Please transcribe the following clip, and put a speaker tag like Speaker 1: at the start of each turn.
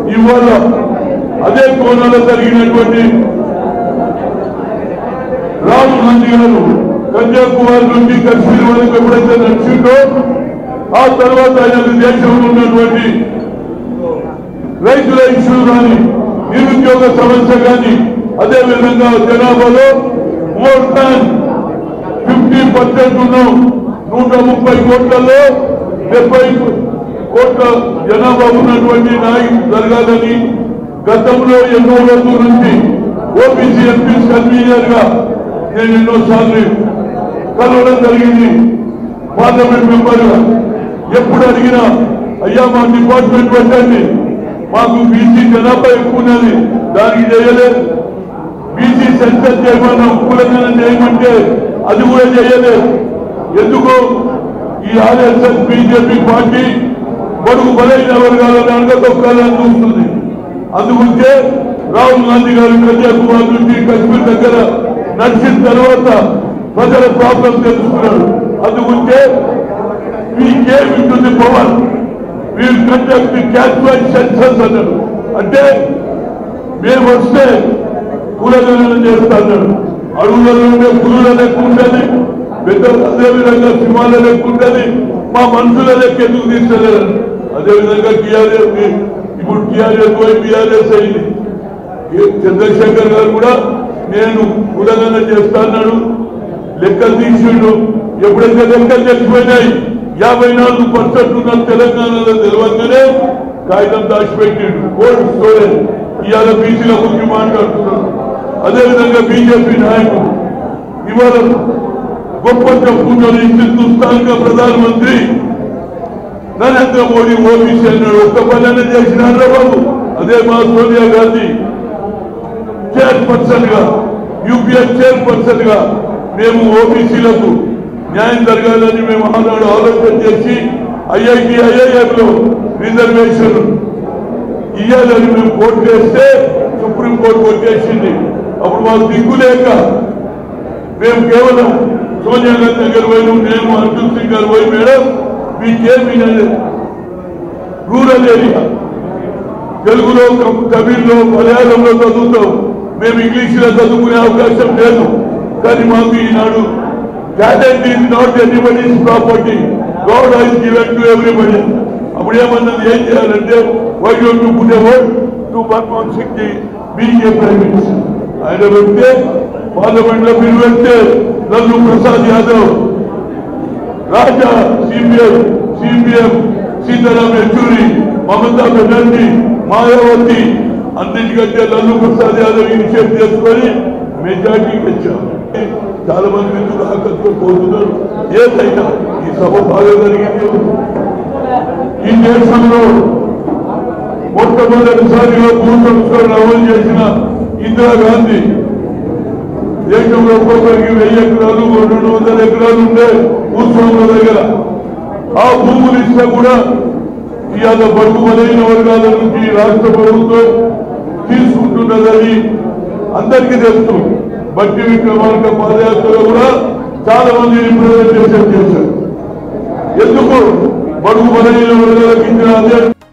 Speaker 1: ఇవాళ అదే కోణంలో జరిగినటువంటి రాహుల్ గాంధీ గారు కన్యాకుమారి నుండి కశ్మీర్ వరకు ఎప్పుడైతే నడిచిండో ఆ తర్వాత ఆయన దేశంలో ఉన్నటువంటి రైతుల ఇష్యూ కానీ నిరుద్యోగ సమస్య కానీ అదే విధంగా జనాభాలో మోర్ దాన్ ఫిఫ్టీ పర్సెంట్ ఉన్నాం నూట ముప్పై కోట్లలో డెబ్బై కోట్ల జనాభా ఉన్నటువంటి నాయకు జరగాలని గతంలో ఎన్నో రోజుల నుంచి ఓబీసీ ఎంపీ కన్వీనర్ గా నేను ఎన్నోసార్లు కలవడం జరిగింది పార్లమెంట్ మెంబర్ గా ఎప్పుడు అడిగినా అయ్యా మా డిపార్ట్మెంట్ పెట్టండి మాకు బీసీ జనాభా ఎక్కువ ఉన్నది దానికి చేయలేదు బీసీ సెన్సస్ చేయమన్నాం కులగన చేయమంటే అది కూడా చేయలేదు ఎందుకు ఈ ఆర్ఎస్ఎస్ బీజేపీ పార్టీ బడుగు బలైన వర్గాలను అణగతొక్కాలని చూస్తుంది అందుకుంటే రాహుల్ గాంధీ గారు కన్యాకుమారి నుండి కశ్మీర్ దగ్గర నడిచిన తర్వాత ప్రజల ప్రాబ్లం తెలుసుకున్నాడు అందుకుంటే we gave into the power. We will conduct the cash-wise census అన్నాడు అంటే మేము వస్తే కులగణన చేస్తాడు అడవులలో ఉండే పులుల లెక్క ఉండదు పెద్ద అదే విధంగా సింహాల లెక్క ఉండదు మా మనుషుల లెక్క ఎందుకు తీసుకోలేరు అదే విధంగా టీఆర్ఎస్ ఇప్పుడు టీఆర్ఎస్ పోయి బీఆర్ఎస్ అయింది ఈ చంద్రశేఖర్ గారు కూడా నేను కులగణన చేస్తాన్నాడు లెక్కలు తీసిండు ఎప్పుడైతే లెక్కలు తెలిసిపోయినాయి యాభై నాలుగు పర్సెంట్ ఉన్న తెలంగాణలో తెలియగానే కాగితం దాచిపెట్టిండు కోల్డ్ స్టోరేజ్ ఇవాళ బీసీల గురించి మాట్లాడుతున్నారు అదేవిధంగా బీజేపీ నాయకులు ఇవాళ గొప్ప చెప్పుకుంటారు హిందుస్థాన్ గా ప్రధానమంత్రి నరేంద్ర మోడీ ఓబీసీ అన్నాడు ఒక్క పని చేసినారా బాబు అదే మా సోనియా గాంధీ చైర్పర్సన్ గా యూపీఏ చైర్పర్సన్ గా మేము ఓబీసీలకు న్యాయం జరగాలని మేము ఆనాడు ఆలోచన చేసి ఐఐటి ఐఐఎంలో రిజర్వేషన్ ఇయ్యాలని మేము కోర్టు చేస్తే సుప్రీం కోర్టు కొట్టేసింది అప్పుడు మాకు దిక్కు లేక మేము కేవలం సోనియా గాంధీ దగ్గర పోయిన నేను అర్జున్ సింగ్ గారు పోయి మేడం మీకేమి రూరల్ ఏరియా తెలుగులో తమిళ్లో మలయాళంలో చదువుతాం మేము ఇంగ్లీష్ లో చదువుకునే అవకాశం లేదు కానీ మాకు ఈనాడు talent is not anybody's property god is given to everybody అప్పుడు ఏమన్నది ఏం చేయాలంటే why don't you put word to Manmohan Singh కి బీయింగ్ ఏ ప్రైమ్ మినిస్టర్ ఆయన పెడితే పార్లమెంట్ లో మీరు పెడితే లల్లు ప్రసాద్ యాదవ్ రాజా సిపిఎం సిపిఎం సీతారాం యెచూరి మమతా బెనర్జీ మాయావతి అన్నిటికంటే లల్లు ప్రసాద్ యాదవ్ ఇనిషియేట్ చేసుకొని మెజార్టీ తెచ్చాం చాలా మంది ఎందుకు ఆకట్టుకు పోతున్నారు ఏదైనా ఈ సభ బాగా జరిగింది ఈ దేశంలో మొట్టమొదటిసారిగా భూ సంస్కరణ అమలు చేసిన ఇందిరాగాంధీ దేశంలో ఒక్కొక్కరికి వెయ్యి ఎకరాలు రెండు వందల ఎకరాలు ఉండే భూస్వాముల దగ్గర ఆ భూములు ఇస్తే కూడా ఇవాళ బడుగు బలైన వర్గాల నుంచి రాష్ట్ర ప్రభుత్వం తీసుకుంటున్నదని అందరికీ తెలుసు బట్టి విక్రమార్క పాదయాత్రలో కూడా చాలా మంది రిప్రజెంటేషన్ చేశారు ఎందుకు బడుగు బలైన వర్గాలకు ఇచ్చిన అదే